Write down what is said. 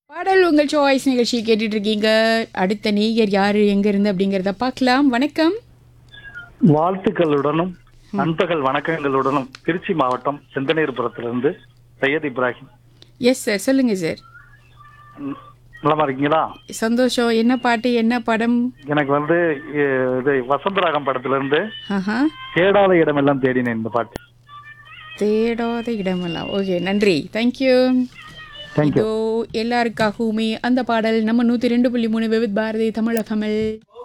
பாடல் உங்கள் சாய்ஸ் நிகழ்ச்சி கேட்டுட்டு இருக்கீங்க அடுத்த நேயர் யாரு எங்க இருந்து அப்படிங்கறத பார்க்கலாம் வணக்கம் வாழ்த்துக்களுடனும் நண்பகல் வணக்கங்களுடனும் திருச்சி மாவட்டம் செந்தனீர்புரத்திலிருந்து சையத் இப்ராஹிம் எஸ் சார் சொல்லுங்க சார் ம், நலமா இருக்கீங்களா சந்தோஷம் என்ன பாட்டு என்ன படம் எனக்கு வந்து இ- இது வசந்தராகம் படத்துல இருந்து ஆஹா தேடாத இடமெல்லாம் தேடினேன் இந்த பாட்டு தேடாத இடமெல்லாம் ஓகே நன்றி தேங்க்யூ தேங்க்யூ இதோ எல்லாருக்காகவுமே அந்த பாடல் நம்ம நூத்தி ரெண்டு புள்ளி மூணு விவித் பாரதி தமிழ் தமிழ்